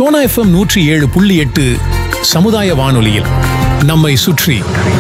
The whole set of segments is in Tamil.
சோனா எஃப்எம் நூற்றி ஏழு புள்ளி எட்டு சமுதாய வானொலியில் நம்மை சுற்றி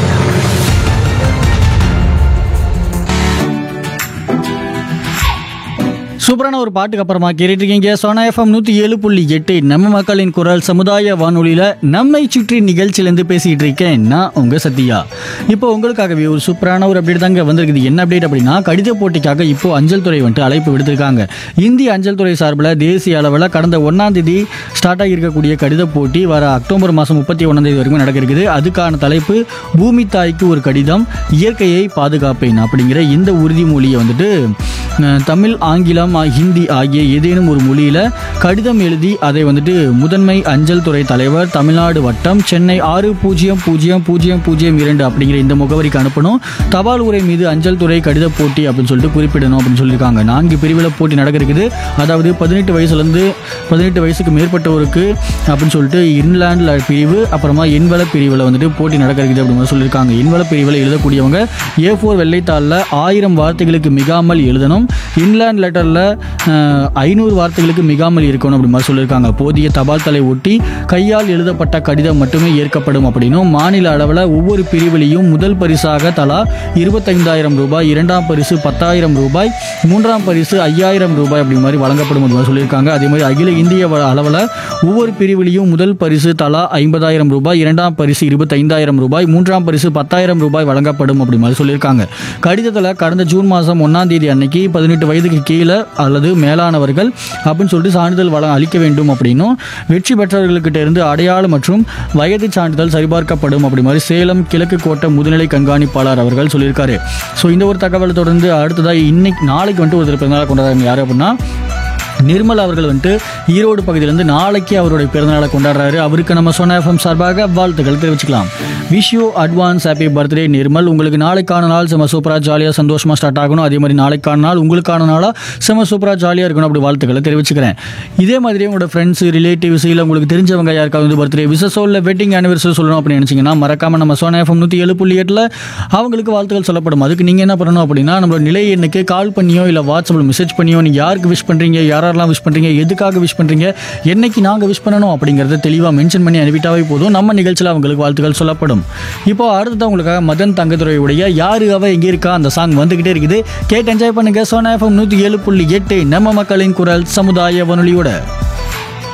சூப்பரான ஒரு பாட்டுக்கு அப்புறமா கேட்டுட்டு இருக்கீங்க சோனா எஃப்எம் நூற்றி ஏழு புள்ளி எட்டு நம்ம மக்களின் குரல் சமுதாய வானொலியில் நம்மை சுற்றி நிகழ்ச்சியிலேருந்து பேசிகிட்டு இருக்கேன் நான் உங்கள் சத்யா இப்போ உங்களுக்காகவே ஒரு சூப்பரான ஒரு அப்டேட் தாங்க வந்திருக்குது என்ன அப்டேட் அப்படின்னா கடித போட்டிக்காக இப்போ அஞ்சல் துறை வந்துட்டு அழைப்பு விடுத்திருக்காங்க இந்திய அஞ்சல் துறை சார்பில் தேசிய அளவில் கடந்த ஒன்றாம் தேதி ஸ்டார்ட் ஆகியிருக்கக்கூடிய கடித போட்டி வர அக்டோபர் மாதம் முப்பத்தி ஒன்றாம் தேதி வரைக்கும் நடக்க இருக்குது அதுக்கான தலைப்பு பூமி தாய்க்கு ஒரு கடிதம் இயற்கையை பாதுகாப்பேன் அப்படிங்கிற இந்த உறுதிமொழியை வந்துட்டு அஹ், தமிழ் ஆங்கிலம் ஆ- ஹிந்தி ஆகிய ஏதேனும் ஒரு மொழியில் கடிதம் எழுதி அதை வந்துட்டு முதன்மை அஞ்சல் துறை தலைவர் தமிழ்நாடு வட்டம் சென்னை ஆறு பூஜ்ஜியம் பூஜ்ஜியம் பூஜ்ஜியம் பூஜ்ஜியம் இரண்டு அப்படிங்கிற இந்த முகவரிக்கு அனுப்பணும் தபால் உரை மீது அஞ்சல் துறை கடித போட்டி அப்படின்னு சொல்லிட்டு குறிப்பிடணும் அப்படின்னு சொல்லியிருக்காங்க நான்கு பிரிவில் போட்டி நடக்க இருக்குது அதாவது பதினெட்டு வயசுலேருந்து பதினெட்டு வயசுக்கு மேற்பட்டவருக்கு அப்படின்னு சொல்லிட்டு இன்லேண்ட் பிரிவு அப்புறமா எண்வள பிரிவில் வந்துட்டு போட்டி நடக்க இருக்குது அப்படின்னு மாதிரி சொல்லியிருக்காங்க எண்வள பிரிவில் எழுதக்கூடியவங்க ஏ ஃபோர் வெள்ளைத்தாளில் ஆயிரம் வார்த்தைகளுக்கு மிகாமல் எழுதணும் இன்லேண்ட் லெட்டரில் ஐநூறு வார்த்தைகளுக்கு மிகாமல் இருக்கணும் அப்படி மாதிரி சொல்லியிருக்காங்க போதிய தபால் தலை ஒட்டி கையால் எழுதப்பட்ட கடிதம் மட்டுமே ஏற்கப்படும் அப்படின்னும் மாநில அளவில் ஒவ்வொரு பிரிவிலையும் முதல் பரிசாக தலா இருபத்தைந்தாயிரம் ரூபாய் இரண்டாம் பரிசு பத்தாயிரம் ரூபாய் மூன்றாம் பரிசு ஐயாயிரம் ரூபாய் அப்படி மாதிரி வழங்கப்படும் அப்படி மாதிரி சொல்லியிருக்காங்க அதே மாதிரி அகில இந்திய வ- அளவில் ஒவ்வொரு பிரிவிலையும் முதல் பரிசு தலா ஐம்பதாயிரம் ரூபாய் இரண்டாம் பரிசு இருபத்தைந்தாயிரம் ரூபாய் மூன்றாம் பரிசு பத்தாயிரம் ரூபாய் வழங்கப்படும் அப்படி மாதிரி சொல்லியிருக்காங்க கடிதத்தில் கடந்த ஜூன் மாதம் ஒன்றாம் தேதி அன்னைக்கு பதினெட்டு வயதுக்கு கீழே அல்லது மேலானவர்கள் அப்படின்னு சொல்லிட்டு சான்றிதழ் வள அளிக்க வேண்டும் அப்படின்னும் வெற்றி பெற்றவர்களுக்கிட்ட இருந்து அடையாளம் மற்றும் வயது சான்றிதழ் சரிபார்க்கப்படும் அப்படி மாதிரி சேலம் கிழக்கு கோட்டை முதுநிலை கண்காணிப்பாளர் அவர்கள் சொல்லியிருக்காரு ஸோ இந்த ஒரு தகவலை தொடர்ந்து அடுத்ததாக இன்னைக்கு நாளைக்கு வந்துட்டு ஒருத்தர் பிறந்தநாள் கொண்டாடுறாங்க யார் அப்படின்னா நிர்மல் அவர்கள் வந்துட்டு ஈரோடு பகுதியிலேருந்து நாளைக்கு அவருடைய பிறந்தநாளை கொண்டாடுறாரு அவருக்கு நம்ம சொன்ன எஃப்எம் சார்பாக வாழ்த்துக்கள் தெரிவிச்சுக்கலாம் wish you advance happy birthday Nirmal உங்களுக்கு நாளைக்கான நாள் செம சூப்பராக ஜாலியாக சந்தோஷமாக ஸ்டார்ட் ஆகணும் அதே மாதிரி நாளைக்கான நாள் உங்களுக்கான நாளாக செம சூப்பராக ஜாலியாக இருக்கணும் அப்படி வாழ்த்துக்களை தெரிவிச்சுக்கிறேன் இதே மாதிரி உங்களோட ஃப்ரெண்ட்ஸ் ரிலேட்டிவ்ஸ் இல்லை உங்களுக்கு தெரிஞ்சவங்க யாருக்காவது வந்து பர்த்டே விசஸோ இல்லை வெட்டிங் ஆனிவர்சரி சொல்லணும் அப்படின்னு நினச்சிங்கன்னா மறக்காமல் நம்ம சோனா எஃப்எம் நூற்றி ஏழு புள்ளி எட்டில் அவங்களுக்கு வாழ்த்துக்கள் சொல்லப்படும் அதுக்கு நீங்கள் என்ன பண்ணணும் அப்படின்னா நம்மளோட நிலை எண்ணுக்கு கால் பண்ணியோ இல்லை வாட்ஸ்அப்பில் மெசேஜ் பண்ணியோ நீங்கள் யாருக்கு விஷ் பண்ணுறீங்க யாரெல்லாம் விஷ் பண்ணுறீங்க எதுக்காக விஷ் பண்ணுறீங்க என்னைக்கு நாங்கள் விஷ் பண்ணணும் அப்படிங்கிறத தெளிவாக மென்ஷன் பண்ணி அனுப்பிட்டாவே போதும் நம்ம நிகழ்ச்சியில் அவங்களுக்கு வாழ்த்துக்கள் சொல்லப்படும் இப்போ அடுத்தது உங்களுக்காக மதன் தங்கத்துறையுடைய யாரு அவ எங்கே இருக்கா அந்த சாங் வந்துக்கிட்டே இருக்குது கேட்டு என்ஜாய் பண்ணுங்க சோனா எஃப்எம் நூற்றி ஏழு புள்ளி எட்டு நம்ம மக்களின் குரல் சமுதாய வானொலியோட